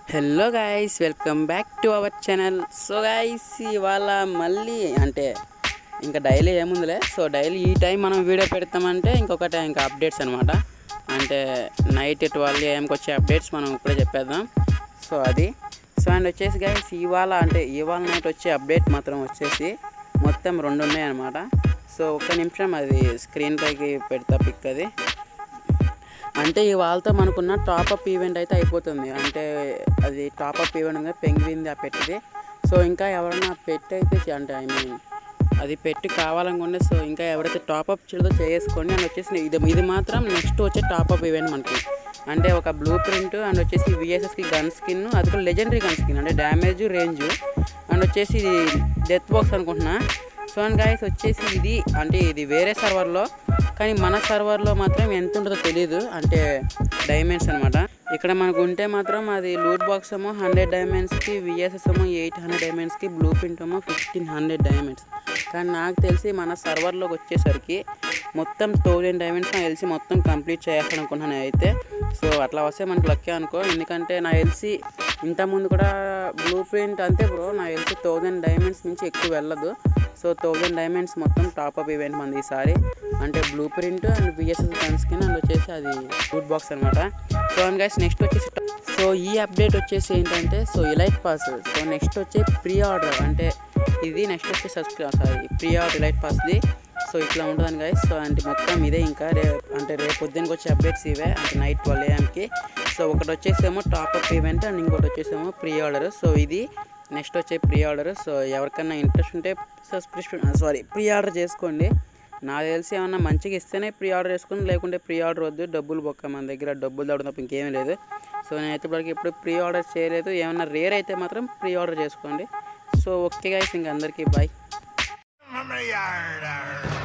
Hello guys welcome back to our channel so guys ఇవాళ మళ్ళీ అంటే ఇంకా డైలీ ఏముందిలే సో డైలీ ఈ టైం మనం వీడియో పెడతామంటే ఇంకొకటి ఇంకా అప్డేట్స్ అనమాట అంటే నైట్ ట్వెల్వ్ ఏఎంకి వచ్చే అప్డేట్స్ మనం ఇప్పుడే చెప్పేద్దాం సో అది సో అండ్ వచ్చేసి గాయస్ ఇవాళ అంటే ఇవాళ నైట్ వచ్చే అప్డేట్ మాత్రం వచ్చేసి మొత్తం రెండు ఉన్నాయి అనమాట సో ఒక్క నిమిషం అది స్క్రీన్ పైకి పెడతా పిక్ అది అంటే ఈ వాళ్ళతో మనకున్న టాప్అప్ ఈవెంట్ అయితే అయిపోతుంది అంటే అది టాప్అప్ ఈవెంట్ ఉంది పెంగ్వింది ఆ పెట్టిది సో ఇంకా ఎవరైనా పెట్టి అయితే చే- అంటే ఐ మీన్ అది పెట్టి కావాలనుకుంటే సో ఇంకా ఎవరైతే టాప్అప్ చేయదో చేసుకోండి అండ్ వచ్చేసి ఇది ఇది మాత్రం నెక్స్ట్ వచ్చే టాప్అప్ ఈవెంట్ మనకి అంటే ఒక బ్లూ ప్రింట్ అండ్ వచ్చేసి విఎస్ఎస్కి గన్ స్కిన్ అది కూడా లెజెండరీ గన్ స్కిన్ అంటే డ్యామేజ్ రేంజ్ అండ్ వచ్చేసి డెత్ బాక్స్ అనుకుంటున్నా సో అండ్ గాయస్ వచ్చేసి ఇది అంటే ఇది వేరే సర్వర్లో కానీ మన సర్వర్లో మాత్రం ఎంత ఉంటుందో తెలియదు అంటే డైమండ్స్ అనమాట ఇక్కడ మనకు ఉంటే మాత్రం అది లూట్ బాక్స్ ఏమో హండ్రెడ్ డైమండ్స్కి విఎస్ఎస్ ఏమో ఎయిట్ హండ్రెడ్ డైమండ్స్కి బ్లూ ప్రింట్ ఏమో ఫిఫ్టీన్ హండ్రెడ్ డైమండ్స్ కానీ నాకు తెలిసి మన సర్వర్లోకి వచ్చేసరికి మొత్తం థౌజండ్ డైమండ్స్ నాకు తెలిసి మొత్తం కంప్లీట్ చేయాలని అనుకుంటున్నాను అయితే సో అట్లా వస్తే మనకు లక్కీ అనుకో ఎందుకంటే నాకు తెలిసి ఇంతకుముందు కూడా బ్లూ ప్రింట్ అంతే బ్రో నాకు తెలిసి థౌజండ్ డైమండ్స్ నుంచి ఎక్కువ వెళ్ళదు సో థౌజండ్ డైమండ్స్ మొత్తం టాప్అప్ ఈవెంట్ మంది ఈసారి అంటే blueprint and VSS gun skin and వచ్చేసి అది ఫుడ్ బాక్స్ అనమాట సో అండ్ గైస్ నెక్స్ట్ వచ్చేసి సో ఈ అప్డేట్ వచ్చేసి ఏంటంటే so elite pass so next వచ్చే ప్రీ ఆర్డర్ అంటే ఇది నెక్స్ట్ వచ్చే subscribe sorry pre order elite పాస్ది సో ఇట్లా ఉంటుంది గైస్ సో అంటే మొత్తం ఇదే ఇంకా రే అంటే రేపు పొద్దున్నకి వచ్చే అప్డేట్స్ ఇవే అంటే నైట్ ట్వెల్వ్ ఏఎంకి సో ఒకటి వచ్చేసేమో టాప్అప్ ఈవెంట్ అండ్ ఇంకోటి వచ్చేసేమో ప్రీ ఆర్డర్ సో ఇది నెక్స్ట్ వచ్చే ప్రీ ఆర్డర్ సో ఎవరికైనా ఇంట్రెస్ట్ ఉంటే సబ్స్క్రిప్షన్ సారీ ప్రీ ఆర్డర్ చేసుకోండి నాకు తెలిసి ఏమన్నా మంచిగా ఇస్తేనే ప్రీ ఆర్డర్ చేసుకుని లేకుంటే ప్రీ ఆర్డర్ వద్దు డబ్బులు బొక్క మన దగ్గర డబ్బులు తప్ప తప్ప ఇంకేమీ లేదు సో నేనైతే ఇప్పటికి ఎప్పుడు ప్రీ ఆర్డర్ చేయలేదు ఏమన్నా రేర్ అయితే మాత్రం ప్రీ ఆర్డర్ చేసుకోండి సో ఓకే గైస్ ఇంక అందరికీ బాయ్ from the yard.